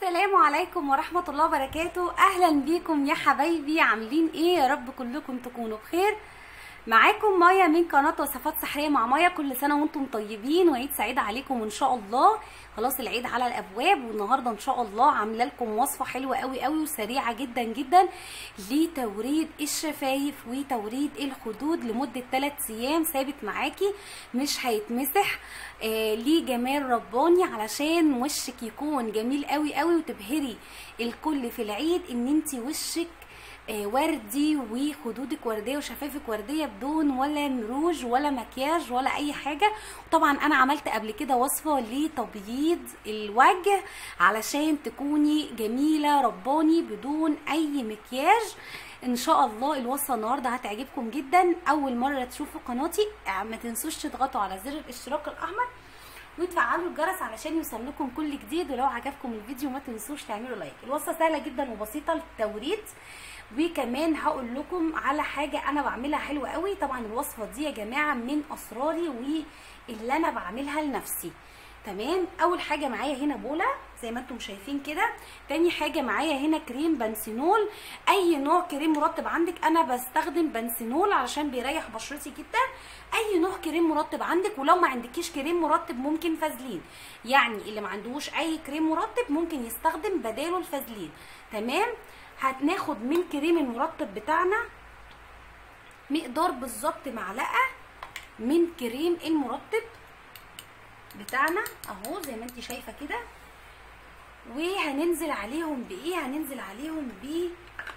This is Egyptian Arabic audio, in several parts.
السلام عليكم ورحمة الله وبركاته أهلا بيكم يا حبايبي عاملين إيه يا رب كلكم تكونوا بخير معاكم مايا من قناة وصفات سحرية مع مايا كل سنة وانتم طيبين وعيد سعيد عليكم إن شاء الله خلاص العيد على الأبواب والنهاردة إن شاء الله عاملة لكم وصفة حلوة قوي قوي وسريعة جدا جدا لتوريد الشفايف وتوريد الخدود لمدة 3 أيام ثابت معاكي مش هيتمسح آه ليه جمال رباني علشان وشك يكون جميل قوي قوي وتبهري الكل في العيد ان انت وشك آه وردي وخدودك ورديه وشفايفك ورديه بدون ولا روج ولا مكياج ولا اي حاجه طبعا انا عملت قبل كده وصفه لتبييض الوجه علشان تكوني جميله رباني بدون اي مكياج ان شاء الله الوصفه النهارده هتعجبكم جدا اول مره تشوفوا قناتي ما تنسوش تضغطوا على زر الاشتراك الاحمر وتفعلوا الجرس علشان يوصلكم كل جديد ولو عجبكم الفيديو ما تنسوش تعملوا لايك الوصفه سهله جدا وبسيطه للتوريد وكمان هقول لكم على حاجه انا بعملها حلوه قوي طبعا الوصفه دي يا جماعه من اسراري واللي انا بعملها لنفسي تمام اول حاجه معايا هنا بوله زي ما انتم شايفين كده تاني حاجه معايا هنا كريم بنسينول اي نوع كريم مرطب عندك انا بستخدم بنسينول علشان بيريح بشرتي جدا اي نوع كريم مرطب عندك ولو ما عندكيش كريم مرطب ممكن فازلين يعني اللي ما عندهوش اي كريم مرطب ممكن يستخدم بداله الفازلين تمام هناخد من كريم المرطب بتاعنا مقدار بالظبط معلقه من كريم المرطب بتاعنا اهو زي ما انت شايفه كده وهننزل عليهم بايه هننزل عليهم ب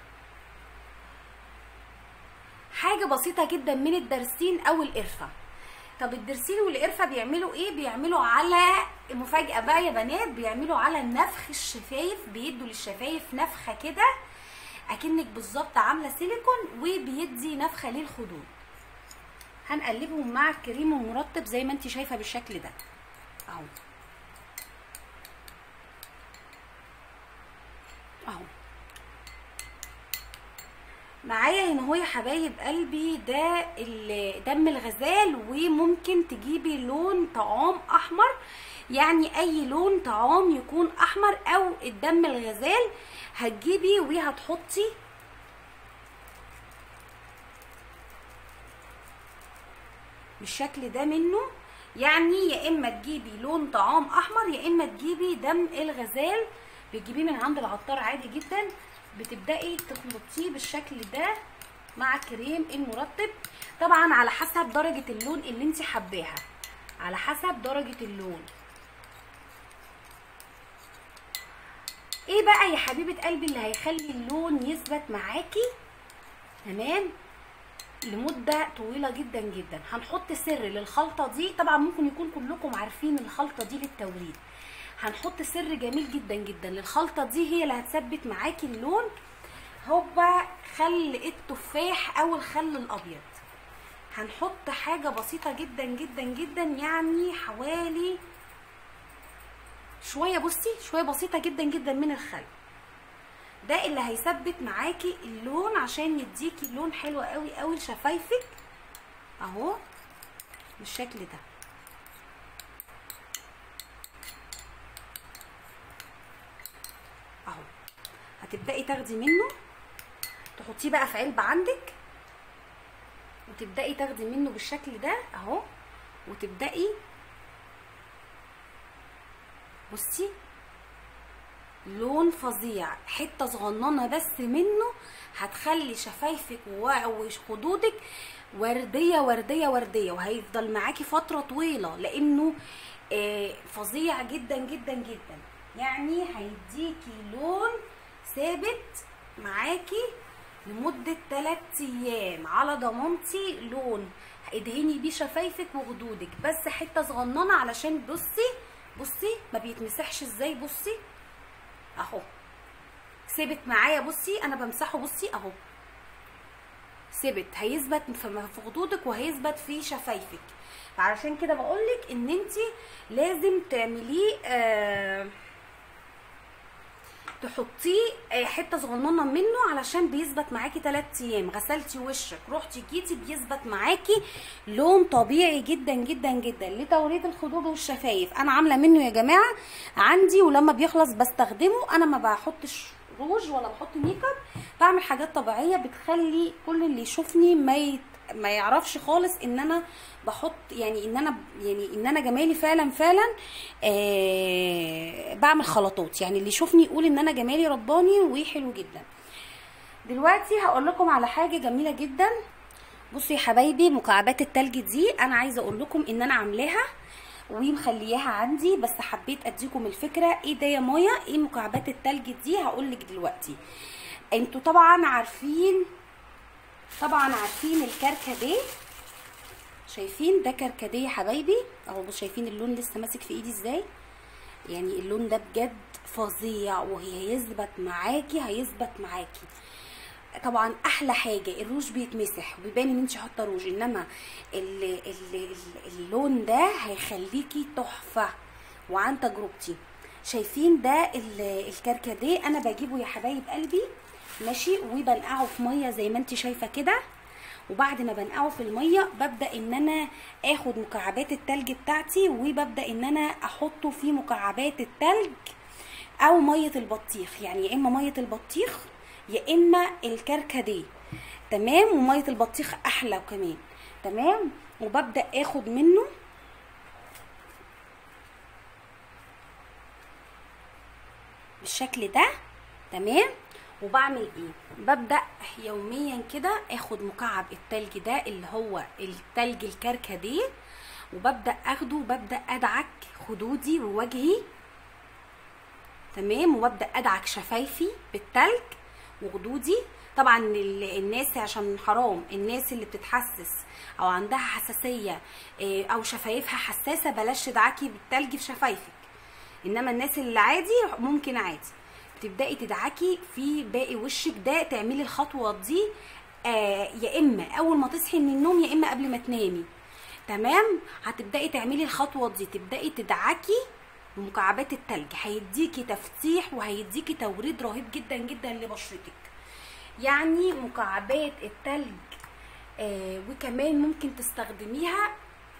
حاجه بسيطه جدا من الدرسين او القرفه طب الدرسين والقرفه بيعملوا ايه بيعملوا على مفاجاه بقى يا بنات بيعملوا على نفخ الشفايف بيدوا للشفايف نفخه كده اكنك بالظبط عامله سيليكون وبيدي نفخه للخدود هنقلبهم مع الكريم المرطب زي ما انت شايفه بالشكل ده اهو اهو معايا هنا هو يا حبايب قلبي ده دم الغزال وممكن تجيبي لون طعام احمر يعني اي لون طعام يكون احمر او الدم الغزال هتجيبي وهتحطي بالشكل ده منه يعني يا اما تجيبي لون طعام احمر يا اما تجيبي دم الغزال بتجيبيه من عند العطار عادي جدا بتبداي تخلطيه بالشكل ده مع الكريم المرطب طبعا على حسب درجه اللون اللي انت حباها على حسب درجه اللون ايه بقى يا حبيبه قلبي اللي هيخلي اللون يثبت معاكي تمام لمده طويله جدا جدا هنحط سر للخلطه دي طبعا ممكن يكون كلكم عارفين الخلطه دي للتوريد هنحط سر جميل جدا جدا للخلطه دي هي اللي هتثبت معاكي اللون هو خل التفاح او الخل الابيض هنحط حاجه بسيطه جدا جدا جدا يعني حوالي شويه بصي شويه بسيطه جدا جدا من الخل ده اللي هيثبت معاكي اللون عشان يديكي لون حلو قوي قوي لشفايفك اهو بالشكل ده اهو هتبداي تاخدي منه تحطيه بقى في علبه عندك وتبداي تاخدي منه بالشكل ده اهو وتبداي بصي لون فظيع حته صغننه بس منه هتخلي شفايفك وخدودك ورديه ورديه ورديه وهيفضل معاكي فتره طويله لانه فظيع جدا جدا جدا يعني هيديكي لون ثابت معاكي لمدة 3 ايام على ضمانتي لون ادهني بيه شفايفك وخدودك بس حته صغننه علشان بصي بصي ما بيتمسحش ازاي بصي اهو ثبت معايا بصي انا بمسحه بصي اهو ثبت هيثبت في خدودك وهيثبت في شفايفك فعلشان كده بقولك ان انت لازم تعمليه آه تحطيه آه، حته صغننه منه علشان بيثبت معاكي 3 ايام غسلتي وشك رحتي جيتي بيثبت معاكي لون طبيعي جدا جدا جدا لتوريد الخدود والشفايف انا عامله منه يا جماعه عندي ولما بيخلص بستخدمه انا ما بحطش روج ولا بحط ميك اب بعمل حاجات طبيعيه بتخلي كل اللي يشوفني ما يت... ما يعرفش خالص ان انا بحط يعني ان انا يعني ان انا جمالي فعلا فعلا آه بعمل خلطات يعني اللي يشوفني يقول ان انا جمالي رباني وحلو جدا دلوقتي هقول لكم على حاجه جميله جدا بصوا يا حبايبي مكعبات التلج دي انا عايزه اقول لكم ان انا عاملاها ومخلياها عندي بس حبيت اديكم الفكره ايه ده يا مايا ايه مكعبات التلج دي هقول لك دلوقتي انتوا طبعا عارفين طبعا عارفين الكركديه شايفين ده كركديه يا حبايبي اهو بصوا شايفين اللون لسه ماسك في ايدي ازاي يعني اللون ده بجد فظيع وهي هيثبت معاكي هيثبت معاكي طبعا احلى حاجه الروج بيتمسح وبيبان ان انت حاطه روج انما ال ال ال اللون ده هيخليكي تحفه وعن تجربتي شايفين ده ال- الكركديه انا بجيبه يا حبايب قلبي ماشي وبنقعه في ميه زي ما انت شايفه كده وبعد ما بنقعه في الميه ببدا ان انا اخد مكعبات التلج بتاعتي وببدا ان انا احطه في مكعبات التلج او ميه البطيخ يعني يا اما ميه البطيخ يا اما الكركديه تمام وميه البطيخ احلى كمان تمام وببدا اخد منه بالشكل ده تمام وبعمل ايه ببدا يوميا كده اخد مكعب التلج ده اللي هو التلج الكركديه وببدا اخده وببدا ادعك خدودي ووجهي تمام وببدا ادعك شفايفي بالتلج وخدودي طبعا ال- الناس عشان حرام الناس اللي بتتحسس او عندها حساسيه إيه، او شفايفها حساسه بلاش تدعكي بالتلج في شفايفك انما الناس اللي عادي ممكن عادي تبداي تدعكي في باقي وشك ده تعملي الخطوه دي آه يا اما اول ما تصحي من النوم يا اما قبل ما تنامي تمام هتبداي تعملي الخطوه دي تبداي تدعكي بمكعبات التلج هيديكي تفتيح وهيديكي توريد رهيب جدا جدا لبشرتك يعني مكعبات التلج آه وكمان ممكن تستخدميها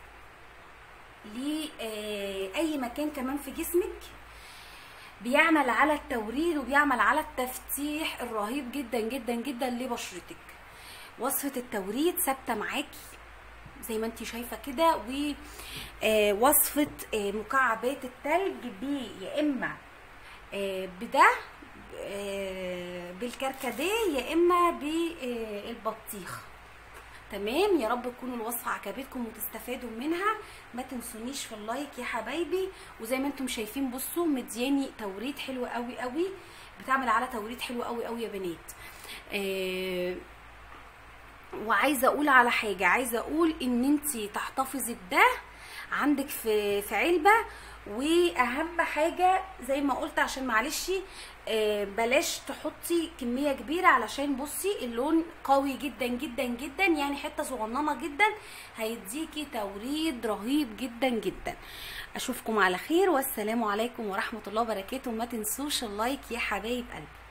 لأي مكان كمان في جسمك بيعمل على التوريد وبيعمل على التفتيح الرهيب جدا جدا جدا لبشرتك وصفة التوريد ثابتة معاكي زي ما انت شايفة كده ووصفة مكعبات التلج ب يا اما آه، بده آه، بالكركديه يا اما بالبطيخ تمام يا رب تكون الوصفه عجبتكم وتستفادوا منها ما تنسونيش في اللايك يا حبايبي وزي ما انتم شايفين بصوا مدياني توريد حلو قوي قوي بتعمل على توريد حلو قوي قوي يا بنات آه وعايزه اقول على حاجه عايزه اقول ان انت تحتفظي بده عندك في في علبه واهم حاجه زي ما قلت عشان معلش آه، بلاش تحطي كميه كبيره علشان بصي اللون قوي جدا جدا جدا يعني حته صغننه جدا هيديكي توريد رهيب جدا جدا اشوفكم على خير والسلام عليكم ورحمه الله وبركاته ما تنسوش اللايك يا حبايب قلبي